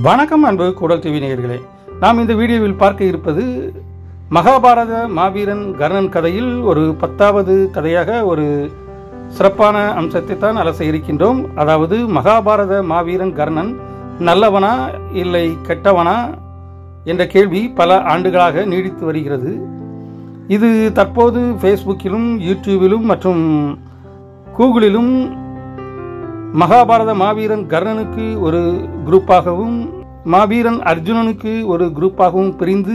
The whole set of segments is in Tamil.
வணக்கம் அன்பு கூடல் டிவி நேயர்களே நாம் இந்த வீடியோவில் பார்க்க இருப்பது மகாபாரத மாவீரன் கர்ணன் கதையில் ஒரு பத்தாவது கதையாக ஒரு சிறப்பான அம்சத்தை தான் அலச இருக்கின்றோம் அதாவது மகாபாரத மாவீரன் கர்ணன் நல்லவனா இல்லை கெட்டவனா என்ற கேள்வி பல ஆண்டுகளாக நீடித்து வருகிறது இது தற்போது ஃபேஸ்புக்கிலும் யூடியூபிலும் மற்றும் கூகுளிலும் மகாபாரத மாவீரன் கர்ணனுக்கு ஒரு குரூப்பாகவும் மாவீரன் அர்ஜுனனுக்கு ஒரு குரூப்பாகவும் பிரிந்து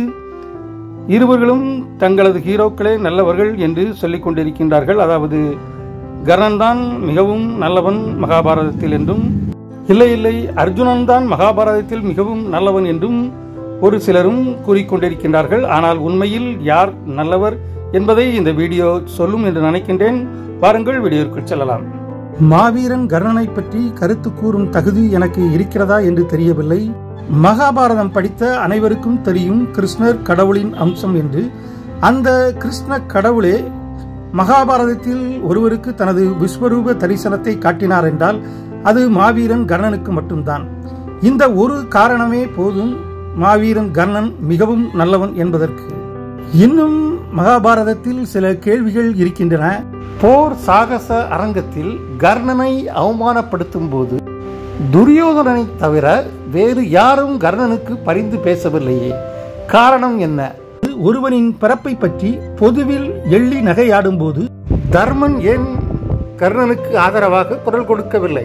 இருவர்களும் தங்களது ஹீரோக்களே நல்லவர்கள் என்று சொல்லிக் கொண்டிருக்கின்றார்கள் அதாவது கர்ணன் தான் மிகவும் நல்லவன் மகாபாரதத்தில் என்றும் இல்லை இல்லை அர்ஜுனன் தான் மகாபாரதத்தில் மிகவும் நல்லவன் என்றும் ஒரு சிலரும் கூறிக்கொண்டிருக்கின்றார்கள் ஆனால் உண்மையில் யார் நல்லவர் என்பதை இந்த வீடியோ சொல்லும் என்று நினைக்கின்றேன் வாருங்கள் வீடியோக்குள் செல்லலாம் மாவீரன் கர்ணனை பற்றி கருத்து கூறும் தகுதி எனக்கு இருக்கிறதா என்று தெரியவில்லை மகாபாரதம் படித்த அனைவருக்கும் தெரியும் கிருஷ்ணர் கடவுளின் அம்சம் என்று அந்த கிருஷ்ண கடவுளே மகாபாரதத்தில் ஒருவருக்கு தனது விஸ்வரூப தரிசனத்தை காட்டினார் என்றால் அது மாவீரன் கர்ணனுக்கு மட்டும்தான் இந்த ஒரு காரணமே போதும் மாவீரன் கர்ணன் மிகவும் நல்லவன் என்பதற்கு இன்னும் மகாபாரதத்தில் சில கேள்விகள் இருக்கின்றன போர் சாகச அரங்கத்தில் கர்ணனை அவமானப்படுத்தும் போது துரியோதனனை தவிர வேறு யாரும் கர்ணனுக்கு பரிந்து பேசவில்லையே காரணம் என்ன ஒருவனின் பிறப்பை பற்றி பொதுவில் எள்ளி நகையாடும் போது தர்மன் ஏன் கர்ணனுக்கு ஆதரவாக குரல் கொடுக்கவில்லை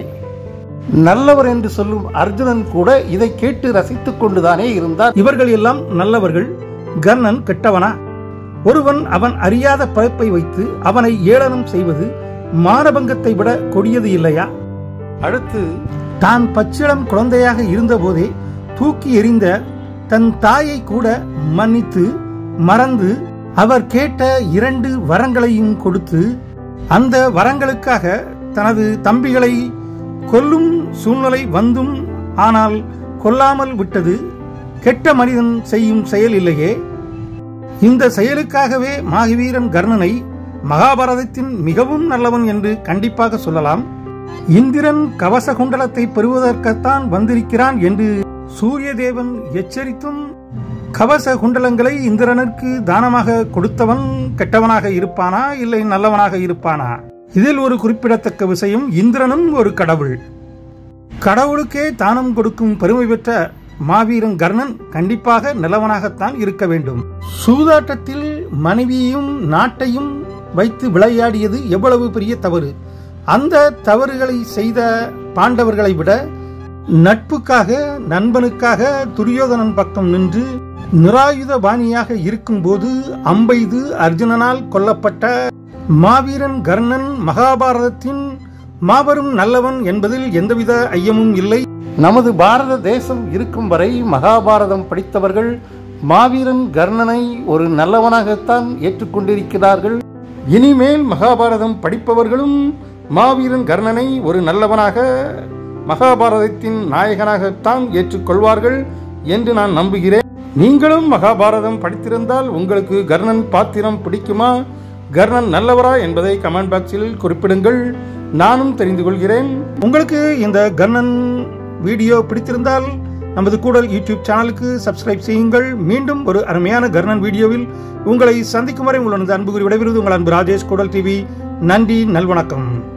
நல்லவர் என்று சொல்லும் அர்ஜுனன் கூட இதை கேட்டு ரசித்துக் கொண்டுதானே இருந்தார் இவர்கள் எல்லாம் நல்லவர்கள் கர்ணன் கெட்டவனா ஒருவன் அவன் அறியாத பிறப்பை வைத்து அவனை ஏளனம் செய்வது மானபங்கத்தை விட கொடியது இல்லையா அடுத்து தான் பச்சிளம் குழந்தையாக இருந்தபோதே தூக்கி எறிந்த தன் தாயை கூட மன்னித்து மறந்து அவர் கேட்ட இரண்டு வரங்களையும் கொடுத்து அந்த வரங்களுக்காக தனது தம்பிகளை கொல்லும் சூழ்நிலை வந்தும் ஆனால் கொல்லாமல் விட்டது கெட்ட மனிதன் செய்யும் செயல் இல்லையே இந்த செயலுக்காகவே மாகவீரன் கர்ணனை மகாபாரதத்தின் மிகவும் நல்லவன் என்று கண்டிப்பாக சொல்லலாம் இந்திரன் கவச குண்டலத்தை பெறுவதற்குத்தான் வந்திருக்கிறான் என்று சூரிய தேவன் எச்சரித்தும் கவச குண்டலங்களை இந்திரனுக்கு தானமாக கொடுத்தவன் கெட்டவனாக இருப்பானா இல்லை நல்லவனாக இருப்பானா இதில் ஒரு குறிப்பிடத்தக்க விஷயம் இந்திரனும் ஒரு கடவுள் கடவுளுக்கே தானம் கொடுக்கும் பெருமை பெற்ற மாவீரன் கர்ணன் கண்டிப்பாக நல்லவனாகத்தான் இருக்க வேண்டும் சூதாட்டத்தில் மனைவியையும் நாட்டையும் வைத்து விளையாடியது எவ்வளவு பெரிய தவறு அந்த தவறுகளை செய்த பாண்டவர்களை விட நட்புக்காக நண்பனுக்காக துரியோதனன் பக்கம் நின்று நிராயுத பாணியாக இருக்கும்போது அம்பெய்து அர்ஜுனனால் கொல்லப்பட்ட மாவீரன் கர்ணன் மகாபாரதத்தின் மாபெரும் நல்லவன் என்பதில் எந்தவித ஐயமும் இல்லை நமது பாரத தேசம் இருக்கும் வரை மகாபாரதம் படித்தவர்கள் மாவீரன் கர்ணனை ஒரு நல்லவனாகத்தான் ஏற்றுக்கொண்டிருக்கிறார்கள் இனிமேல் மகாபாரதம் படிப்பவர்களும் மாவீரன் கர்ணனை ஒரு நல்லவனாக மகாபாரதத்தின் நாயகனாகத்தான் ஏற்றுக்கொள்வார்கள் என்று நான் நம்புகிறேன் நீங்களும் மகாபாரதம் படித்திருந்தால் உங்களுக்கு கர்ணன் பாத்திரம் பிடிக்குமா கர்ணன் நல்லவரா என்பதை கமெண்ட் பாக்ஸில் குறிப்பிடுங்கள் நானும் தெரிந்து கொள்கிறேன் உங்களுக்கு இந்த கர்ணன் வீடியோ பிடித்திருந்தால் நமது கூடல் யூடியூப் சேனலுக்கு சப்ஸ்கிரைப் செய்யுங்கள் மீண்டும் ஒரு அருமையான கர்ணன் வீடியோவில் உங்களை சந்திக்கும் வரை உங்களது அன்பு கூறி விடைபெறுவது உங்கள் அன்பு ராஜேஷ் கூடல் டிவி நன்றி நல்வணக்கம்